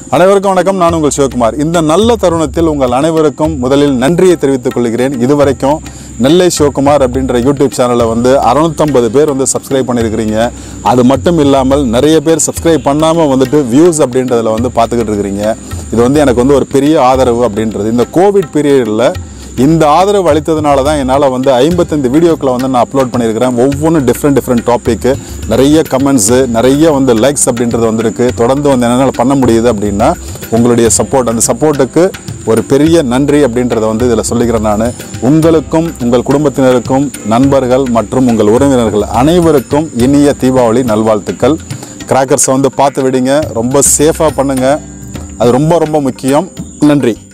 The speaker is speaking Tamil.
அனைவருக்கும் வணக்கம் நான் உங்கள் சிவகுமார் இந்த நல்ல தருணத்தில் உங்கள் அனைவருக்கும் முதலில் நன்றியை தெரிவித்துக் கொள்கிறேன் இதுவரைக்கும் நெல்லை சிவகுமார் அப்படின்ற யூடியூப் சேனலை வந்து அறுநூத்தம்பது பேர் வந்து சப்ஸ்கிரைப் பண்ணியிருக்கிறீங்க அது மட்டும் இல்லாமல் நிறைய பேர் சப்ஸ்கிரைப் பண்ணாமல் வந்துட்டு வியூஸ் அப்படின்றதுல வந்து பார்த்துக்கிட்டு இருக்கிறீங்க இது வந்து எனக்கு வந்து ஒரு பெரிய ஆதரவு அப்படின்றது இந்த கோவிட் பீரியடில் இந்த ஆதரவு அளித்ததுனால தான் என்னால் வந்து ஐம்பத்தஞ்சு வீடியோக்களை வந்து நான் அப்லோட் பண்ணியிருக்கிறேன் ஒவ்வொன்றும் டிஃப்ரெண்ட் டிஃப்ரெண்ட் டாப்பிக்கு நிறைய கமெண்ட்ஸு நிறைய வந்து லைக்ஸ் அப்படின்றது வந்திருக்கு தொடர்ந்து வந்து என்னால் பண்ண முடியுது அப்படின்னா உங்களுடைய சப்போர்ட் அந்த சப்போர்ட்டுக்கு ஒரு பெரிய நன்றி அப்படின்றத வந்து இதில் சொல்லிக்கிறேன் நான் உங்களுக்கும் உங்கள் குடும்பத்தினருக்கும் நண்பர்கள் மற்றும் உங்கள் உறவினர்கள் அனைவருக்கும் இனிய தீபாவளி நல்வாழ்த்துக்கள் கிராக்கர்ஸை வந்து பார்த்து விடுங்க ரொம்ப சேஃபாக பண்ணுங்கள் அது ரொம்ப ரொம்ப முக்கியம் நன்றி